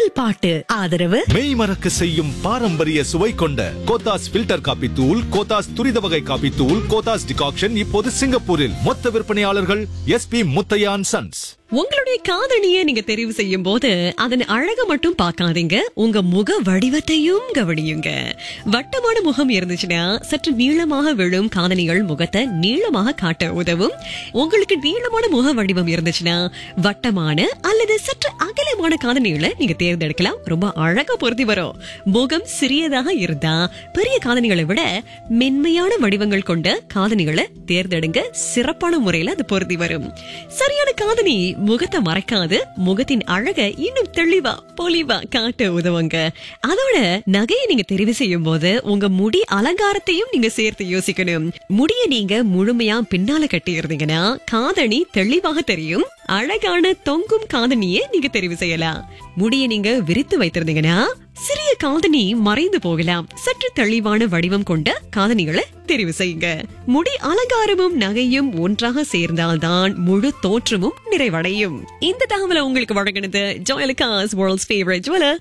குரல் பாட்டு ஆதரவு மெய் மறக்க செய்யும் பாரம்பரிய சுவை கொண்ட கோத்தாஸ் ஃபில்டர் காபி தூள் கோத்தாஸ் துரித வகை காபி தூள் கோத்தாஸ் டிகாக்ஷன் இப்போது சிங்கப்பூரில் மொத்த விற்பனையாளர்கள் எஸ்பி முத்தையான் சன்ஸ் உங்களுடைய காதணியை நீங்க தெரிவு செய்யும் போது அதன் அழக மட்டும் பார்க்காதீங்க உங்க முக வடிவத்தையும் கவனியுங்க வட்டமான முகம் இருந்துச்சுன்னா சற்று நீளமாக விழும் காதணிகள் முகத்தை நீளமாக காட்ட உதவும் உங்களுக்கு நீளமான முக வடிவம் இருந்துச்சுன்னா வட்டமான அல்லது சற்று அகலமான காதணிகளை நீங்க தேர்ந்தெடுக்கலாம் ரொம்ப அழகா பொருத்தி வரும் முகம் சிறியதாக இருந்தா பெரிய காதணிகளை விட மென்மையான வடிவங்கள் கொண்ட காதணிகளை தேர்ந்தெடுங்க சிறப்பான முறையில அது பொருத்தி வரும் சரியான காதணி முகத்தை மறைக்காது முகத்தின் அழகை இன்னும் தெளிவா பொலிவா காட்ட உதவுங்க அதோட நகையை நீங்க தெரிவு செய்யும் போது உங்க முடி அலங்காரத்தையும் நீங்க சேர்த்து யோசிக்கணும் முடிய நீங்க முழுமையா பின்னால கட்டி இருந்தீங்கன்னா காதணி தெளிவாக தெரியும் அழகான தொங்கும் காதணியை நீங்க தெரிவு செய்யலாம் முடிய நீங்க விரித்து வைத்திருந்தீங்கன்னா சிறிய காதணி மறைந்து போகலாம் சற்று தெளிவான வடிவம் கொண்ட காதணிகளை தெரிவு செய்யுங்க முடி அலங்காரமும் நகையும் ஒன்றாக சேர்ந்தால்தான் முழு தோற்றமும் நிறைவடையும் இந்த தகவலை உங்களுக்கு வழங்கினது ஜோயலுக்காஸ் வேர்ல்ட்ஸ் ஃபேவரட் ஜுவலர்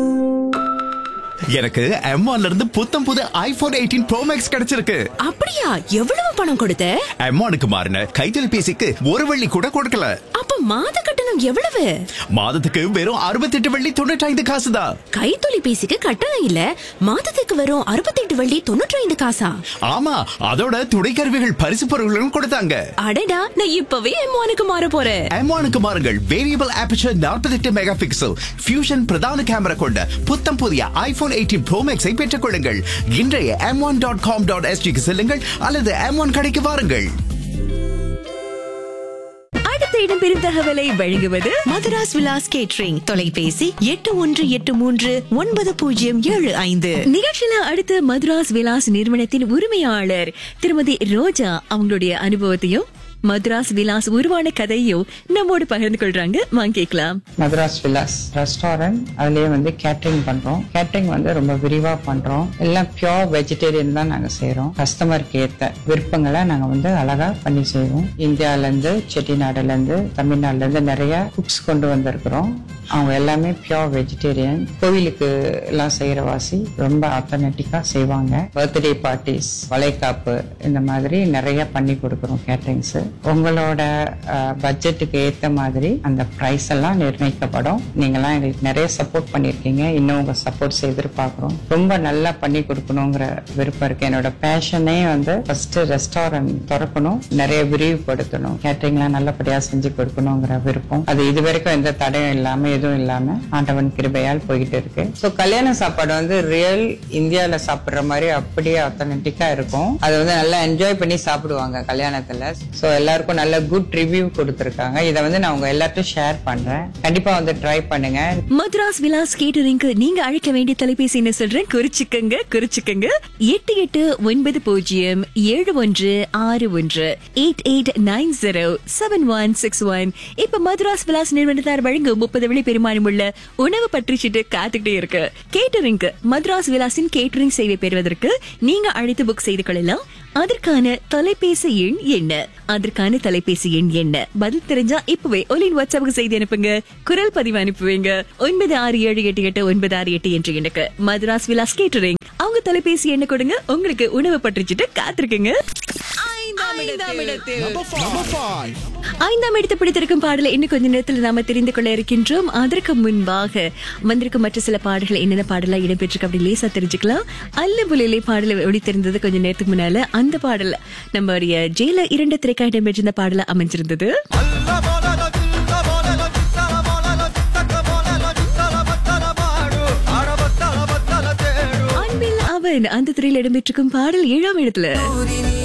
எனக்கு M1 ல இருந்து புத்தம் புது ஐபோன் எயிட்டீன் ப்ரோ மேக்ஸ் கிடைச்சிருக்கு அப்படியா எவ்வளவு பணம் கொடுத்த M1க்கு மாறின கைத்தொலைபேசிக்கு ஒரு வெள்ளி கூட கொடுக்கல அப்ப மாத கட்டணம் எவ்வளவு மாதத்துக்கு வெறும் அறுபத்தெட்டு வெள்ளி தொண்ணூற்றி காசு தான் கைத்தொலைபேசிக்கு கட்டணம் இல்ல மாதத்துக்கு வரும் அறுபத்தெட்டு வள்ளி தொண்ணூற்றி ஐந்து காசா ஆமா அதோட துணைக்கருவிகள் பரிசு பொருட்களும் கொடுத்தாங்க அடடா நான் இப்பவே எம்மானுக்கு மாற போறேன் M1க்கு மாறுங்கள் variable aperture 48 mega pixel fusion பிரதான கேமரா கொண்ட புத்தம் புதிய ஐபோன் எயிட்டீன் ப்ரோ மேக்ஸை பெற்றுக் கொள்ளுங்கள் இன்றைய M one dot com dot எஸ்டிக்கு செல்லுங்கள் அல்லது எம் ஒன் கடைக்கு வாருங்கள் அடுத்த இடம்பெறும் தகவலை வழங்குவது மதுராஸ் விலாஸ் கேட்ரிங் தொலைபேசி எட்டு ஒன்று எட்டு மூன்று ஒன்பது பூஜ்ஜியம் ஏழு ஐந்து நிகழ்ச்சியில அடுத்து மதுராஸ் விலாஸ் நிறுவனத்தின் உரிமையாளர் திருமதி ரோஜா அவங்களுடைய அனுபவத்தையும் மதுராஸ் விலாஸ் உருவான கதையும் நம்மோடு பகிர்ந்து கொள்றாங்க வாங்க கேட்கலாம் மதுராஸ் விலாஸ் ரெஸ்டாரண்ட் அதுலயே வந்து கேட்டரிங் பண்றோம் கேட்டரிங் வந்து ரொம்ப விரிவா பண்றோம் எல்லாம் பியோர் வெஜிடேரியன் தான் நாங்க செய்றோம் கஸ்டமருக்கு ஏத்த விருப்பங்களை நாங்க வந்து அழகா பண்ணி செய்வோம் இந்தியால இருந்து செட்டிநாடுல இருந்து தமிழ்நாடுல இருந்து நிறைய குக்ஸ் கொண்டு வந்திருக்கிறோம் அவங்க எல்லாமே பியோர் வெஜிடேரியன் கோவிலுக்கு எல்லாம் செய்யற வாசி ரொம்ப ஆத்தன்டிக்கா செய்வாங்க பர்த்டே பார்ட்டிஸ் வளைகாப்பு இந்த மாதிரி நிறைய பண்ணி கொடுக்குறோம் கேட்டரிங்ஸ் உங்களோட பட்ஜெட்டுக்கு ஏத்த மாதிரி அந்த ப்ரைஸ் எல்லாம் நிர்ணயிக்கப்படும் நீங்கெல்லாம் எங்களுக்கு நிறைய சப்போர்ட் பண்ணிருக்கீங்க இன்னும் உங்க சப்போர்ட் எதிர்பார்க்கிறோம் ரொம்ப நல்லா பண்ணி கொடுக்கணுங்கிற விருப்பம் இருக்கு என்னோட பேஷனே வந்து ஃபர்ஸ்ட் ரெஸ்டாரண்ட் திறக்கணும் நிறைய விரிவுபடுத்தணும் கேட்டரிங்லாம் நல்லபடியா செஞ்சு கொடுக்கணுங்கிற விருப்பம் அது இது வரைக்கும் எந்த தடையும் இல்லாம எதுவும் இல்லாம ஆண்டவன் கிருபையால் போயிட்டு இருக்கு ஸோ கல்யாண சாப்பாடு வந்து ரியல் இந்தியால சாப்பிடுற மாதிரி அப்படியே ஆத்தன்டிக்கா இருக்கும் அது வந்து நல்லா என்ஜாய் பண்ணி சாப்பிடுவாங்க கல்யாணத்துல ஸோ எல்லாருக்கும் நல்ல குட் ரிவ்யூ கொடுத்துருக்காங்க இதை வந்து நான் உங்க எல்லார்ட்டும் ஷேர் பண்றேன் கண்டிப்பா வந்து ட்ரை பண்ணுங்க மதுராஸ் விலாஸ் கேட்டரிங்க்கு நீங்க அழைக்க வேண்டிய தொலைபேசி என்ன சொல்றேன் குறிச்சுக்கங்க குறிச்சுக்கங்க எட்டு எட்டு ஒன்பது பூஜ்ஜியம் ஏழு ஒன்று ஆறு ஒன்று eight eight nine zero seven one six one இப்ப மதுராஸ் விலாஸ் நிறுவனத்தார் வழங்கும் முப்பது வெள்ளி பெருமானம் உள்ள உணவு பற்றிச்சிட்டு காத்துக்கிட்டே இருக்கு கேட்டரிங்க்கு மதுராஸ் விலாசின் கேட்டரிங் சேவை பெறுவதற்கு நீங்க அழைத்து புக் செய்து கொள்ளலாம் அதற்கான தொலைபேசி எண் என்ன அதற்கான தொலைபேசி எண் என்ன பதில் தெரிஞ்சா இப்பவே ஒலின் வாட்ஸ்அப்புக்கு செய்தி அனுப்புங்க குரல் பதிவு அனுப்புவீங்க ஒன்பது ஆறு ஏழு எட்டு எட்டு ஒன்பது ஆறு எட்டு என்ற எண்ணுக்கு மதுராஸ் விலாஸ் கேட்டரிங் அவங்க தொலைபேசி எண்ணை கொடுங்க உங்களுக்கு உணவு பற்றிச்சிட்டு காத்திருக்குங்க ஐந்தாம் இடத்தில். ஐந்தாம் இடத்தை பிடித்திருக்கும் பாடலை இன்னும் கொஞ்ச நேரத்தில் நாம தெரிந்து கொள்ள இருக்கின்றோம் அதற்கு முன்பாக வந்திருக்கும் மற்ற சில பாடல்கள் என்னென்ன பாடலாம் இடம்பெற்றிருக்கு அப்படி லேசா தெரிஞ்சுக்கலாம் அல்ல புலிலே பாடலை ஒளித்திருந்தது கொஞ்ச நேரத்துக்கு முன்னால அந்த பாடல் நம்மளுடைய ஜெயில இரண்டு திரைக்கா இடம்பெற்றிருந்த பாடல அமைஞ்சிருந்தது அன்பில் அவன் அந்த திரையில் இடம்பெற்றிருக்கும் பாடல் ஏழாம் இடத்துல